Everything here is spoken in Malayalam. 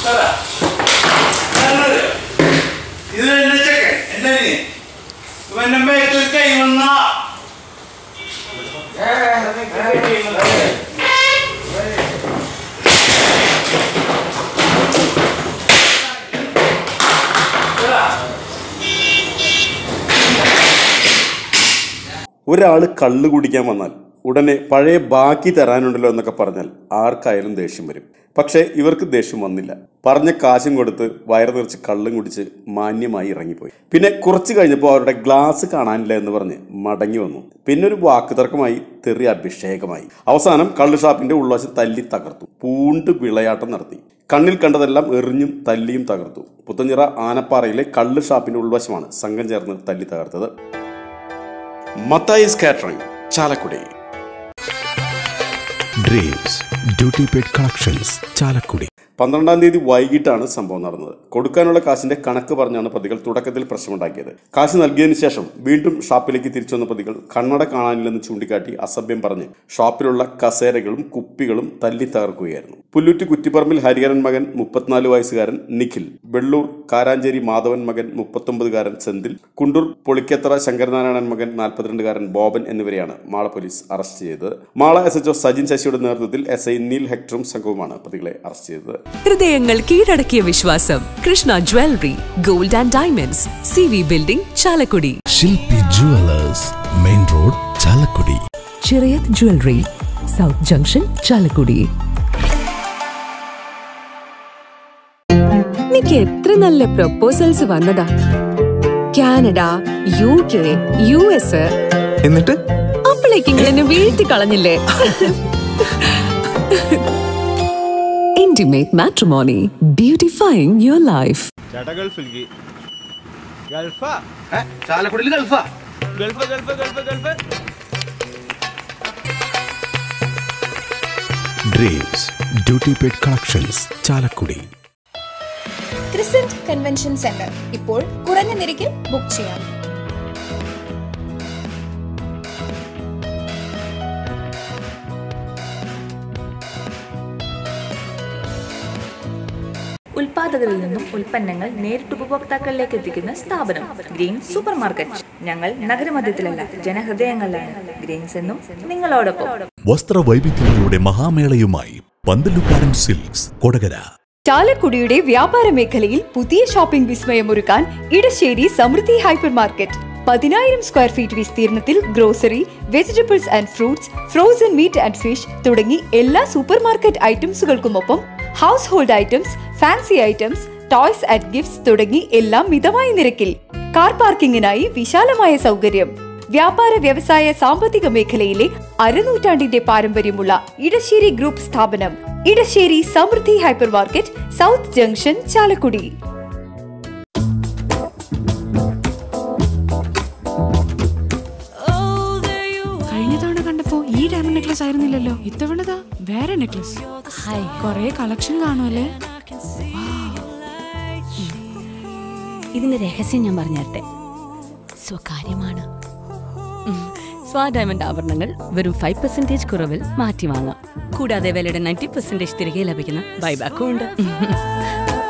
ഇത് എന്റെ ചെക്കൻ എന്റെ അനിയൻ. ഇവന്റെ മേത്തൊരു കൈ വന്നാ ഒരാൾ കള്ള് കുടിക്കാൻ വന്നാൽ ഉടനെ പഴയ ബാക്കി തരാനുണ്ടല്ലോ എന്നൊക്കെ പറഞ്ഞാൽ ആർക്കായാലും ദേഷ്യം വരും പക്ഷേ ഇവർക്ക് ദേഷ്യം വന്നില്ല പറഞ്ഞ കാശും കൊടുത്ത് വയറ് നിറച്ച് കള്ളും കുടിച്ച് മാന്യമായി ഇറങ്ങിപ്പോയി പിന്നെ കുറച്ച് കഴിഞ്ഞപ്പോൾ അവരുടെ ഗ്ലാസ് കാണാനില്ല എന്ന് പറഞ്ഞ് മടങ്ങി വന്നു പിന്നെ ഒരു വാക്ക് തർക്കമായി തെറി അഭിഷേകമായി അവസാനം കള്ള് ഷാപ്പിന്റെ ഉൾവശം തല്ലി തകർത്തു പൂണ്ട് വിളയാട്ടം നടത്തി കണ്ണിൽ കണ്ടതെല്ലാം എറിഞ്ഞും തല്ലിയും തകർത്തു പുത്തഞ്ചിറ ആനപ്പാറയിലെ കള്ള് ഷാപ്പിന്റെ ഉൾവശമാണ് സംഘം ചേർന്ന് തല്ലി തകർത്തത് Mathai's catering Chalakudy dreams duty paid collections Chalakudy പന്ത്രണ്ടാം തീയതി വൈകിട്ടാണ് സംഭവം നടന്നത് കൊടുക്കാനുള്ള കാശിന്റെ കണക്ക് പറഞ്ഞാണ് പ്രതികൾ തുടക്കത്തിൽ പ്രശ്നമുണ്ടാക്കിയത് കാശ് നൽകിയതിനു ശേഷം വീണ്ടും ഷാപ്പിലേക്ക് തിരിച്ചു വന്ന പ്രതികൾ കണ്ണട കാണാനില്ലെന്ന് ചൂണ്ടിക്കാട്ടി അസഭ്യം പറഞ്ഞ് ഷാപ്പിലുള്ള കസേരകളും കുപ്പികളും തല്ലി തകർക്കുകയായിരുന്നു പുല്ലൂറ്റ് കുറ്റിപ്പറമ്പിൽ ഹരിഹരൻ മകൻ മുപ്പത്തിനാല് വയസ്സുകാരൻ നിഖിൽ വെള്ളൂർ കാരാഞ്ചേരി മാധവൻ മകൻ മുപ്പത്തൊമ്പതുകാരൻ സെന്തിൽ കുണ്ടൂർ പൊളിക്കത്തറ ശങ്കരനാരായണൻ മകൻ നാൽപ്പത്തിരണ്ടുകാരൻ ബോബൻ എന്നിവരെയാണ് മാള പോലീസ് അറസ്റ്റ് ചെയ്തത് മാള എസ് എച്ച്ഒ സജിൻ ശശിയുടെ നേതൃത്വത്തിൽ എസ് ഐ നീൽ ഹെക്ടറും സംഘവുമാണ് പ്രതികളെ അറസ്റ്റ് ചെയ്തത് ഹൃദയങ്ങൾ കീഴടക്കിയ വിശ്വാസം Krishna jewellery gold and diamonds C V building Chalakudy Shilpi jewellers main road Chalakudy Chirayath jewellery south junction Chalakudy എനിക്ക് എത്ര നല്ല പ്രപ്പോസൽസ് വന്നതാ Canada U K U S എന്നിട്ട് അപ്പോഴേക്ക് നിങ്ങൾ എന്നെ വീഴ്ത്തി കളഞ്ഞില്ലേ intimate matrimony beautifying your life ചേട്ടാ ഗൾഫിലേക്ക് ഗൾഫാ ചാലക്കുടിയിൽ ഗൾഫാ Gulf Gulf Gulf Gulf dreams duty paid collections Chalakudy crescent convention centre ഇപ്പോൾ കുറഞ്ഞ നിരക്കിൽ ബുക്ക് ചെയ്യാം ഉൽപാദകരിൽ നിന്നും ഉൽപ്പന്നങ്ങൾ നേരിട്ട് ഉപഭോക്താക്കളിലേക്ക് എത്തിക്കുന്ന സ്ഥാപനം ഗ്രീൻ സൂപ്പർ മാർക്കറ്റ് ഞങ്ങൾ നഗരമധ്യത്തിലല്ല ജനഹൃദയങ്ങളിലാണ് ഗ്രീൻസ് എന്നും നിങ്ങളോടൊപ്പം വസ്ത്രവൈവിധ്യങ്ങളുടെ മഹാമേളയുമായി പന്തലുക്കാരൻ സിൽക്സ് കൊടകര ചാലക്കുടിയുടെ വ്യാപാര മേഖലയിൽ പുതിയ ഷോപ്പിംഗ് വിസ്മയമൊരുക്കാൻ ഇടശ്ശേരി സമൃദ്ധി ഹൈപ്പർ മാർക്കറ്റ് പതിനായിരം സ്ക്വയർ ഫീറ്റ് വിസ്തീർണത്തിൽ grocery vegetables and fruits frozen meat and fish തുടങ്ങി എല്ലാ സൂപ്പർ മാർക്കറ്റ് ഐറ്റംസുകൾക്കുമൊപ്പം household items fancy items toys and gifts തുടങ്ങി എല്ലാം മിതമായ നിരക്കിൽ കാർ പാർക്കിങ്ങിനായി വിശാലമായ സൗകര്യം വ്യാപാര വ്യവസായ സാമ്പത്തിക മേഖലയിലെ അരനൂറ്റാണ്ടിന്റെ പാരമ്പര്യമുള്ള ഇടശ്ശേരി ഗ്രൂപ്പ് സ്ഥാപനം Edassery Samruddhi hypermarket south junction Chalakudy കഴിഞ്ഞ തവണ കണ്ടപ്പോ ഈ ഡയമണ്ട് നെക്ലസ് ആയിരുന്നില്ലല്ലോ ഇത്തവണതാ വേറെ നെക്ലസ് കൊറേ കളക്ഷൻ കാണുമല്ലേ ഇതിന്റെ രഹസ്യം ഞാൻ പറഞ്ഞുതരട്ടെ സ്വകാര്യമാണ് സ്വാ ഡയമണ്ട് ആഭരണങ്ങൾ വെറും ഫൈവ് പെർസെന്റേജ് കുറവിൽ മാറ്റി വാങ്ങാം കൂടാതെ വിലയുടെ നയൻറ്റി പെർസെന്റേജ് തിരികെ ലഭിക്കുന്ന ബൈബാക്കും ഉണ്ട്